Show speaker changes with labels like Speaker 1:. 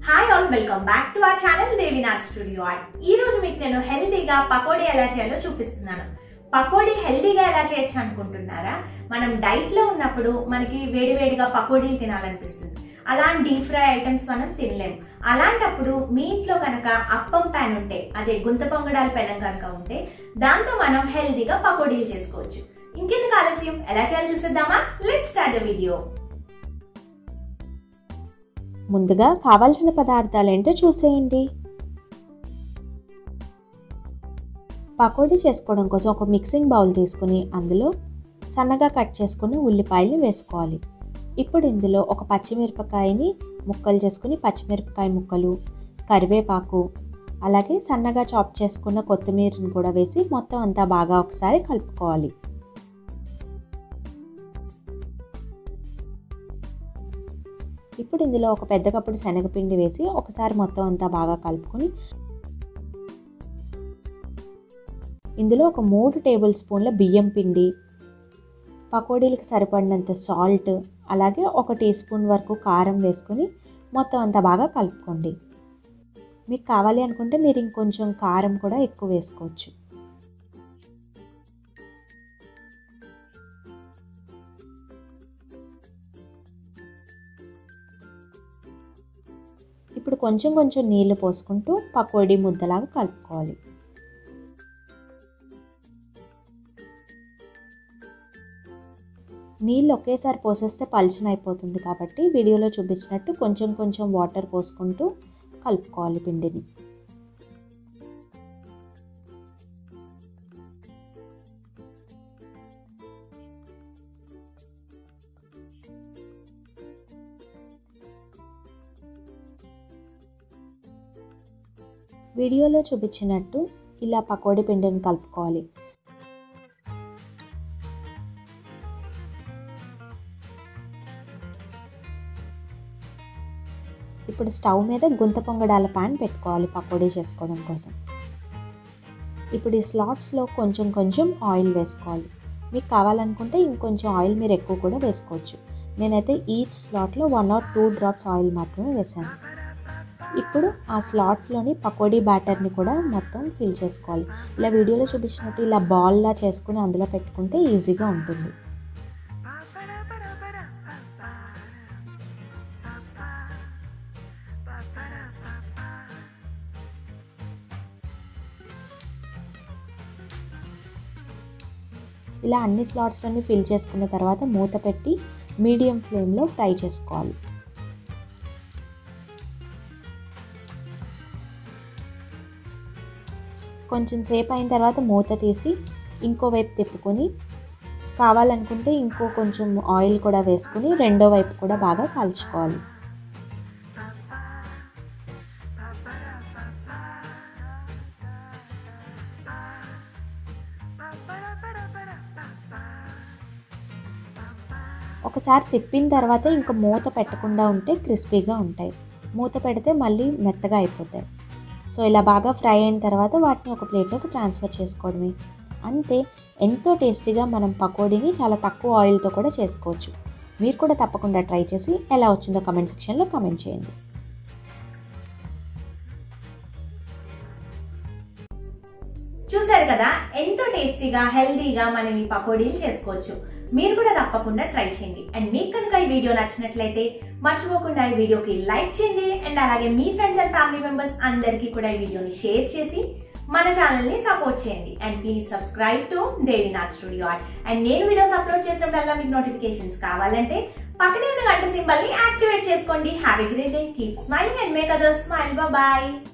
Speaker 1: hi all welcome back to our channel Devinath studio art ఈ రోజు మీకు నేను హెల్తీగా పకోడీ ఎలా చేయాలో చూపిస్తున్నాను పకోడీ హెల్తీగా ఎలా చేయొచ్చు అనుకుంటున్నారా మనం డైట్ లో ఉన్నప్పుడు మనకి వేడివేడిగా పకోడీలు తినాలనిపిస్తుంది అలాంటి డీప్ ఫ్రై ఐటమ్స్ మనం తినలేము అలాంటప్పుడు మీ ఇంట్లో కనుక అప్పం ప్యాన్ ఉంటే అదే గుంత పొంగడాల పెనం కనుక ఉంటే దాంతో మనం హెల్తీగా పకోడీలు చేసుకోవచ్చు ఇంకెందుకు ఆలస్యం ఎలా చేయాలో చూసేద్దామా లెట్ స్టార్ట్ ద వీడియో
Speaker 2: ముందుగా కావాల్సిన పదార్థాలు ఏంటో చూసేయండి పకోడీ చేసుకోవడం కోసం ఒక మిక్సింగ్ బౌల్ తీసుకుని అందులో సన్నగా కట్ చేసుకుని ఉల్లిపాయలు వేసుకోవాలి ఇప్పుడు ఇందులో ఒక పచ్చిమిరపకాయని ముక్కలు చేసుకుని పచ్చిమిరపకాయ ముక్కలు కరివేపాకు అలాగే సన్నగా చాప్ చేసుకున్న కొత్తిమీరని కూడా వేసి మొత్తం అంతా బాగా ఒకసారి కలుపుకోవాలి ఇప్పుడు ఇందులో ఒక పెద్ద కప్పుడు శనగపిండి వేసి ఒకసారి మొత్తం అంతా బాగా కలుపుకొని ఇందులో ఒక మూడు టేబుల్ స్పూన్ల బియ్యం పిండి పకోడీలకు సరిపడినంత సాల్ట్ అలాగే ఒక టీ స్పూన్ వరకు కారం వేసుకొని మొత్తం అంతా బాగా కలుపుకోండి మీకు కావాలి అనుకుంటే మీరు ఇంకొంచెం కారం కూడా ఎక్కువ వేసుకోవచ్చు ఇప్పుడు కొంచెం కొంచెం నీళ్లు పోసుకుంటూ పకోడీ ముద్దలాగా కలుపుకోవాలి నీళ్ళు ఒకేసారి పోసేస్తే పలుచన అయిపోతుంది కాబట్టి వీడియోలో చూపించినట్టు కొంచెం కొంచెం వాటర్ పోసుకుంటూ కలుపుకోవాలి పిండిని వీడియోలో చూపించినట్టు ఇలా పకోడీ పిండిని కలుపుకోవాలి ఇప్పుడు స్టవ్ మీద గుంత పొంగడాల పాన్ పెట్టుకోవాలి పకోడీ చేసుకోవడం కోసం ఇప్పుడు ఈ స్లాట్స్లో కొంచెం కొంచెం ఆయిల్ వేసుకోవాలి మీకు కావాలనుకుంటే ఇంకొంచెం ఆయిల్ మీరు ఎక్కువ కూడా వేసుకోవచ్చు నేనైతే ఈచ్ స్లాట్లో one or two drops oil మాత్రమే వేసాను ఇప్పుడు ఆ స్లాట్స్లోని పకోడీ బ్యాటర్ని కూడా మొత్తం ఫిల్ చేసుకోవాలి ఇలా వీడియోలో చూపించినట్టు ఇలా బాల్లా చేసుకుని అందులో పెట్టుకుంటే ఈజీగా ఉంటుంది ఇలా అన్ని స్లాట్స్లోని ఫిల్ చేసుకున్న తర్వాత మూత పెట్టి మీడియం ఫ్లేమ్లో ఫ్రై చేసుకోవాలి కొంచెం సేపు అయిన తర్వాత మూత తీసి ఇంకో వైపు తిప్పుకొని కావాలనుకుంటే ఇంకో కొంచెం ఆయిల్ కూడా వేసుకుని రెండో వైపు కూడా బాగా కాల్చుకోవాలి ఒకసారి తిప్పిన తర్వాత ఇంకా మూత పెట్టకుండా ఉంటే క్రిస్పీగా ఉంటాయి మూత పెడితే మళ్ళీ మెత్తగా అయిపోతాయి సో ఇలా బాగా ఫ్రై అయిన తర్వాత వాటిని ఒక ప్లేట్లోకి ట్రాన్స్ఫర్ చేసుకోవడమే అంతే ఎంతో టేస్టీగా మనం పకోడీని చాలా తక్కువ ఆయిల్తో కూడా చేసుకోవచ్చు మీరు కూడా తప్పకుండా ట్రై చేసి ఎలా వచ్చిందో కమెంట్ సెక్షన్లో కమెంట్ చేయండి
Speaker 1: చూసారు కదా ఎంతో టేస్టీగా హెల్దీగా మనం ఈ పకోడీలు చేసుకోవచ్చు మీరు కూడా తప్పకుండా ట్రై చేయండి అండ్ మీకు కనుక ఈ వీడియో నచ్చినట్లయితే మర్చిపోకుండా ఈ వీడియోకి లైక్ చేయండి అండ్ అలాగే మీ ఫ్రెండ్స్ అండ్ ఫ్యామిలీ మెంబర్స్ అందరికీ కూడా ఈ వీడియోని షేర్ చేసి మన ఛానల్ ని సపోర్ట్ చేయండి and please subscribe to Devinath studio art and నేను వీడియోస్ అప్లోడ్ చేసినప్పుడల్లా మీకు నోటిఫికేషన్స్ కావాలంటే పక్కనే ఉన్న గంట సింబల్ ని యాక్టివేట్ చేసుకోండి have a great day keep smiling and make others smile bye